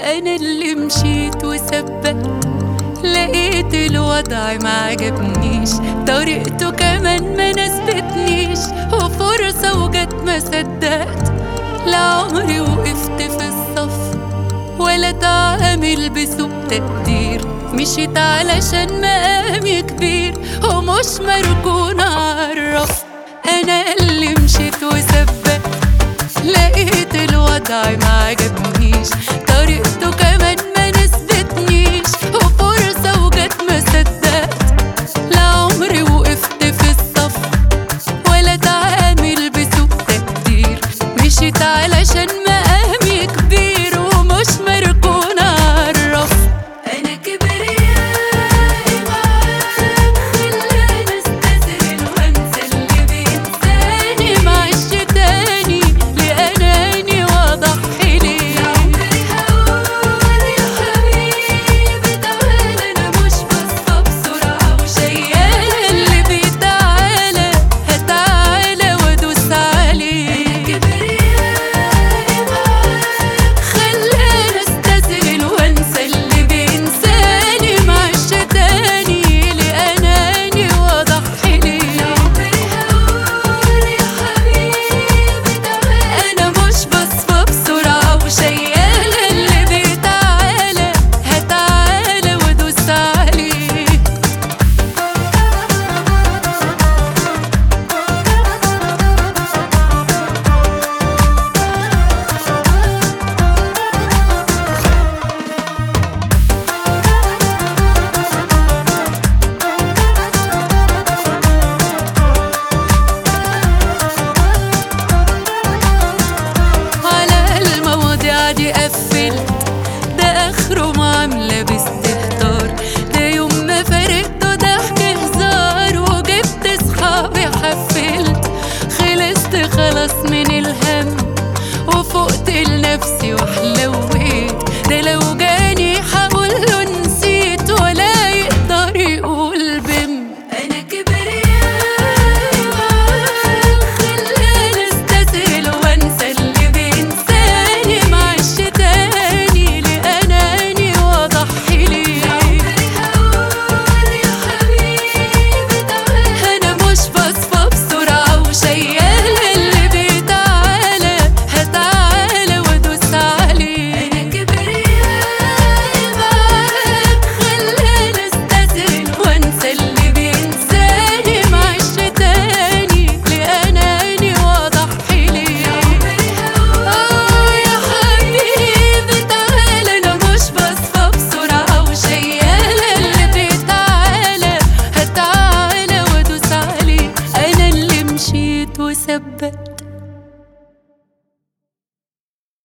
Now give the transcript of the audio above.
انا اللي مشيت وثبت لقيت الوضع ما عجبنيش طريقته كمان ما ناسبتنيش وفرصة وجت ما صدقت لا عمري وقفت في الصف ولا تعامل بسوء تقدير مشيت علشان مقامي كبير ومش مركون عالرف انا اللي مشيت وثبت لقيت الوضع ما عجبنيش طريقته كمان ما نسبتنيش وفرصة وجت ما صدقت لا عمري وقفت في الصف ولا تعامل بسوء تقدير مشيت علشان مقامي كبير ومش مركون عالرف انا كبريائي معاك خلاني استسهل وانسى اللي بينساني معيش تاني لاناني واضحي ليه عمري هقول يا حبيبي تعالى انا مش بصفى بسرعه وشيالة اللي بيتعالى هتعالى وادوس عليه انا كبريائي معاك خلاني استسهل وانسى اللي بينساني معيش تاني لاناني واضحي ليه عمري هقول يا حبيبي تعالى انا مش بصفى بسرعه وشيالة اللي بيتعالى هتعالى وادوس عليه على المواضيع دي قفلت ده اخره معاملة باستهتار ده يوم ما فرقته ضحك هزار وجبت صحابي حفلت خلصت خلاص من الهم وفقت لنفسي وحلويت ده لو جاني هقوله نسيت ولا يقدر يقول بم انا كبريائي معاك خلاني استسهل وانسى اللي بينساني معيش تاني لاناني واضحي ليه عمري هقول يا حبيبي تعالى انا مش بصفى بسرعه وشيالة اللي بيتعالى هتعالى وادوس عليه انا كبريائي معاك خلاني استسهل وانسى اللي بينساني معيش تاني لاناني واضحي ليه عمري هقول يا حبيبي تعالى انا مش بصفى بسرعه وشيالة اللي بيتعالى هتعالى وادوس عليه انا اللي مشيت وثبت